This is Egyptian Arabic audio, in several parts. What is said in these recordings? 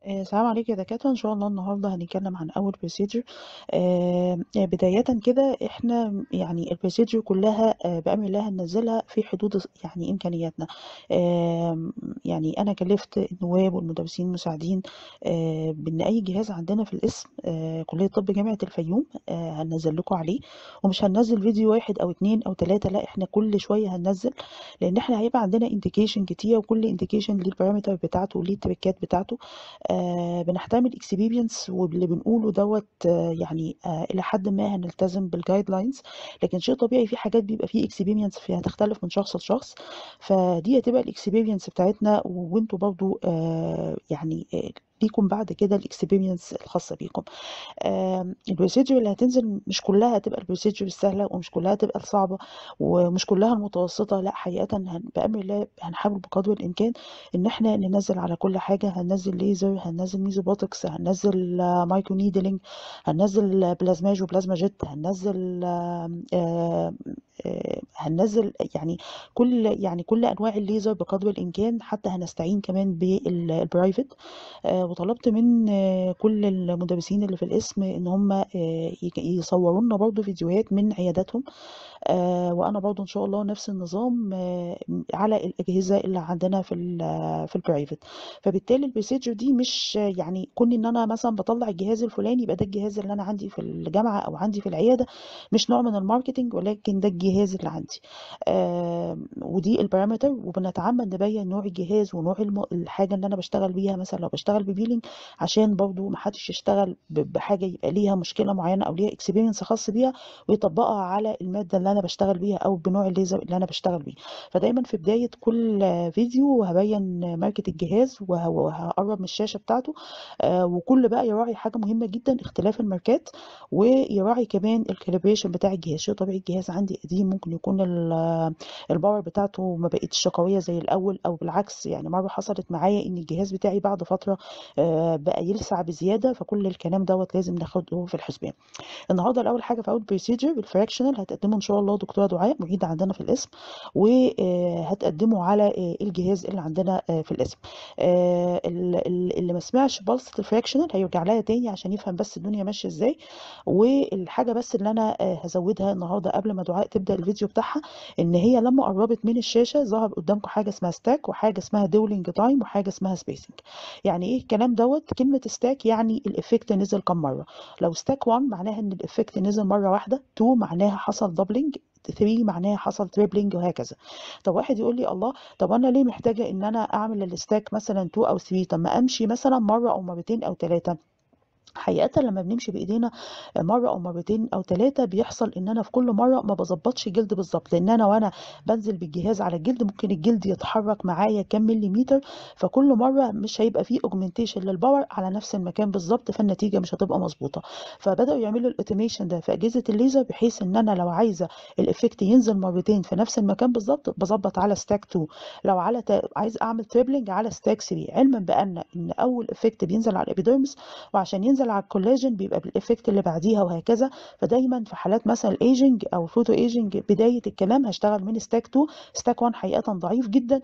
آآ السلام عليكم يا دكاترة، إن شاء الله النهارده هنتكلم عن أول procedure آآ بدايةً كده إحنا يعني الprocedure كلّها آآ بأمر الله هننزّلها في حدود الص يعني إمكانياتنا، آمم يعني أنا كلّفت النواب والمدرسين المساعدين آآ بإن أي جهاز عندنا في القسم آآ كلية طِب جامعة الفيوم آآ هننزّل لكم عليه، ومش هننزّل فيديو واحد أو 2 أو 3 لأ إحنا كل شوية هننزّل، لإن إحنا هيبقى عندنا indication كتيرة وكل indication ليه الparameter بتاعته وليه التريكات بتاعته، آآ بنحترم الexperience واللي بنقوله دوّة يعني آآ إلى حدٍ ما هنلتزم بالguidelines لكن شيء طبيعي في حاجات بيبقى في experience فيها هتختلف من شخص لشخص، فدي هتبقى الexperience بتاعتنا وأنتم برضه آآ يعني آآ ليكم بعد كده الexperience الخاصة بيكم. آمم الprocedure اللي هتنزل مش كلّها هتبقى الprocedure السهلة ومش كلّها هتبقى الصعبة ومش كلّها المتوسطة، لأ حقيقةً هن بأمر الله هنحاول بقدر الإمكان إن إحنا ننزّل على كل حاجة، هننزّل laser هننزّل mesobotics هننزّل micro needling هننزّل plasmage وplasmajet هننزّل آمم آآ آآ هننزّل يعني كل يعني كل أنواع الlaser بقدر الإمكان، حتى هنستعين كمان بال الprivate آآ وطلبت من كل المدرسين اللي في القسم إن هُم آآ يك يصوروا لنا برضه فيديوهات من عياداتهم، آآ وأنا برضه إن شاء الله نفس النظام على الأجهزة اللي عندنا في ال في الprivate فبالتالي الprocedure دي مش يعني كون إن أنا مثلًا باطلّع الجهاز الفلاني يبقى ده الجهاز اللي أنا عندي في الجامعة أو عندي في العيادة، مش نوع من الmarketing ولكن ده الجهاز اللي عندي، آمم ودي الparameter وبنتعمد نبيّن نوع الجهاز ونوع الم الحاجة اللي أنا باشتغل بيها مثلًا لو باشتغل بpeeling عشان برضه ما حدش يشتغل ب بحاجة يبقى ليها مشكلة معيّنة أو ليها experience خاص بيها ويطبّقها على المادة اللي أنا باشتغل بيها أو بنوع الlaser اللي أنا باشتغل بيه، فدايمًا في بداية كل فيديو هابيّن ماركة الجهاز وه وهاقرّب من الشاشة بتاعته آآ وكل بقى يراعي حاجة مهمة جدًا اختلاف الماركات ويراعي كمان الcalibration بتاع الجهاز، شيء طبيعي الجهاز عندي قديم ممكن يكون ال الpower بتاعته ما بقتش قوية زي الأول أو بالعكس يعني مرّة حصلت معايا إن الجهاز بتاعي بعد فترة آآ بقى يلسع بزيادة، فكل الكلام دوّة لازم ناخده في الحسبان. النهارده الأول حاجة في أول procedure الfractional هتقدمه إن شاء الله دكتورة دعاء معيدة عندنا في القسم وآآ هتقدمه على آآ الجهاز اللي عندنا آآ في القسم. آآ ال ال اللي ما سمعش بلصة الfractional هيرجع لها تاني عشان يفهم بس الدنيا ماشية إزاي، والحاجة بس اللي أنا آآ هازوّدها النهارده قبل ما دعاء تبدأ الفيديو بتاعها، إن هي لمّا قرّبت من الشاشة ظهر قدامكم حاجة اسمها stack وحاجة اسمها dwelling time وحاجة اسمها spacing. يعني إيه الكلام دوّة؟ كلمة stack يعني الeffect نزل كام مرّة، لو stack 1 معناها إن الeffect نزل مرّة واحدة، 2 معناها حصل doubling، 3 معناها حصل tripling وهكذا. طب واحد يقول لي الله! طب أنا ليه محتاجة إن أنا أعمل الstack مثلًا 2 أو 3 طب ما أمشي مثلًا مرّة أو مرّتين أو 3 حقيقةً لمّا بنمشي بإيدينا مرّة أو مرّتين أو 3 بيحصل إن أنا في كل مرّة ما باضبّطش الجلد بالضبط، لإن أنا وأنا بانزل بالجهاز على الجلد ممكن الجلد يتحرك معايا كام مليمتر، فكل مرّة مش هيبقى في augmentation للpower على نفس المكان بالضبط، فالنتيجة مش هتبقى مضبوطة. فبدأوا يعملوا الautomation ده في أجهزة الlaser بحيث إن أنا لو عايزة الeffect ينزل مرّتين في نفس المكان بالضبط، باضبّط على stack 2 لو على ت عايزة أعمل tripling على stack 3 علمًا بأن إن أول effect بينزل على الepidermis وعشان ينزل على الcollagen بيبقى بالeffect اللي بعديها وهكذا، فدايمًا في حالات مثلًا الaging أو photo aging بداية الكلام هاشتغل من stack 2 stack 1 حقيقةً ضعيف جدًا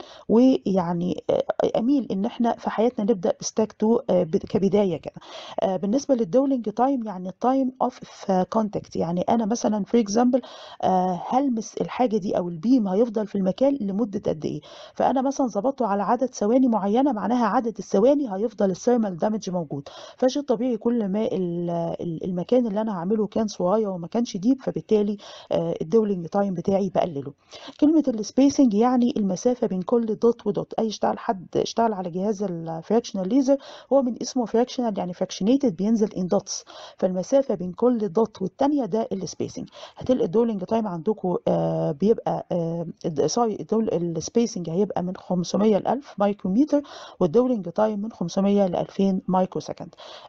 ويعني آآ أميل إن إحنا في حياتنا نبدأ بstack 2 آآ ب كبداية كده. آآ بالنسبة للdwelling time يعني الtime of contact يعني أنا مثلًا for example آآ هالمس الحاجة دي أو الbeam هيفضل في المكان لمدة قد إيه، فأنا مثلًا ضبطته على عدد ثواني معيّنة معناها عدد الثواني هيفضل الthermal damage موجود، فشيء طبيعي كل ما ال ال المكان اللي أنا هاعمله كان صغير وما كانش deep فبالتالي آآ الdwelling time بتاعي باقلله. كلمة الspacing يعني المسافة بين كل dot وdot أي اشتغل حد اشتغل على جهاز الfractional laser هو من اسمه fractional يعني fractionated بينزل in dots فالمسافة بين كل dot والتانية ده الspacing. هتلاقي الdwelling time عندكم آآ بيبقى آآ د sorry الدول الspacing هيبقى من 500 ل1000 micrometer والdwelling time من 500 ل2000 microsecond. آآ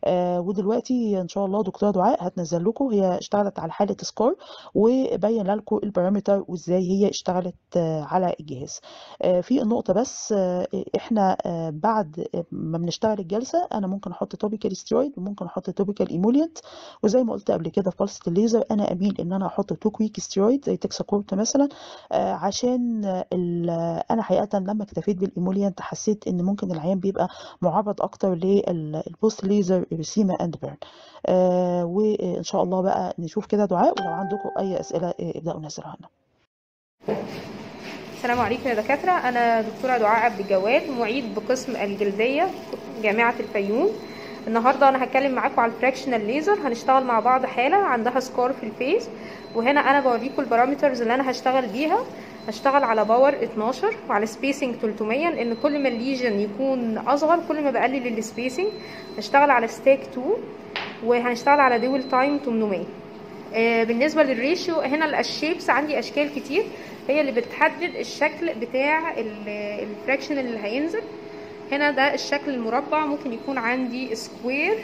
ودلوقتي ان شاء الله دكتوره دعاء هتنزل لكم هي اشتغلت على حاله سكار وبين لكم البارامتر وازاي هي اشتغلت على الجهاز في النقطه بس احنا بعد ما بنشتغل الجلسه انا ممكن احط توبيكال ستيرويد وممكن احط توبيكال ايمولينت وزي ما قلت قبل كده في بلسه الليزر انا اميل ان انا احط تو كويك ستيرويد زي تكساكورت مثلا عشان انا حقيقه لما اكتفيت بالايمولينت حسيت ان ممكن العيان بيبقى معرض اكتر للبوست ليزر اريسيما اند بيرن وان شاء الله بقى نشوف كده دعاء ولو عندكم اي اسئله ابداوا نزلوها لنا السلام عليكم يا دكاترة أنا دكتورة دعاء عبد الجواد معيد بقسم الجلدية جامعة الفيوم النهاردة أنا هتكلم معاكم على الفراكشنال ليزر هنشتغل مع بعض حالة عندها سكار في الفيس وهنا أنا بوريكم البارامترز اللي أنا هشتغل بيها هشتغل على باور 12 وعلى سبيسنج 300 لأن كل ما الليجن يكون أصغر كل ما بقلل السبيسنج هشتغل على ستيك 2 وهنشتغل على دول تايم 800 آه بالنسبة للريشيو هنا الشيبس عندي أشكال كتير هي اللي بتحدد الشكل بتاع الفراكشن اللي هينزل هنا ده الشكل المربع ممكن يكون عندي سكوير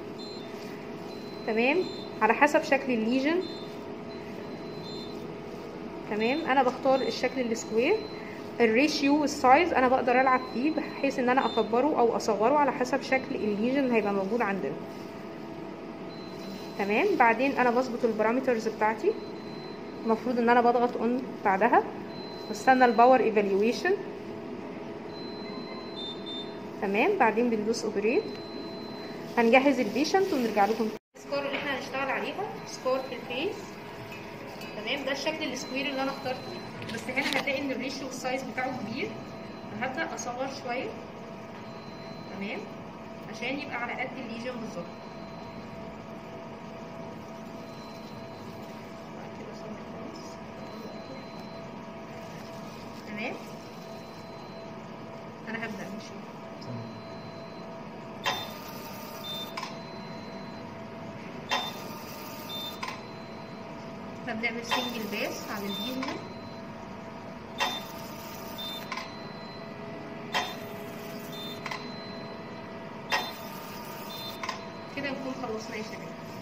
تمام على حسب شكل الليجن تمام انا بختار الشكل السكوير الريشيو السايز انا بقدر العب فيه بحيث ان انا اكبره او اصغره على حسب شكل الليجن اللي هيبقى موجود عندنا تمام بعدين انا بظبط البارامترز بتاعتي المفروض ان انا بضغط اون بعدها واستنى الباور ايفالويشن تمام بعدين بندوس اوبريت هنجهز البيشنت ونرجع لكم السكور اللي احنا هنشتغل عليها سكور في الفيس تمام ده الشكل السكوير اللي انا اخترته بس هنا هتلاقي ان الريشيو والسايز بتاعه كبير هبدا اصغر شويه تمام عشان يبقى على قد الليجن بالظبط تمام انا هبدا نشوف احنا بنعمل سنجل باس على الفيزيو كده نكون خلصنا يا شباب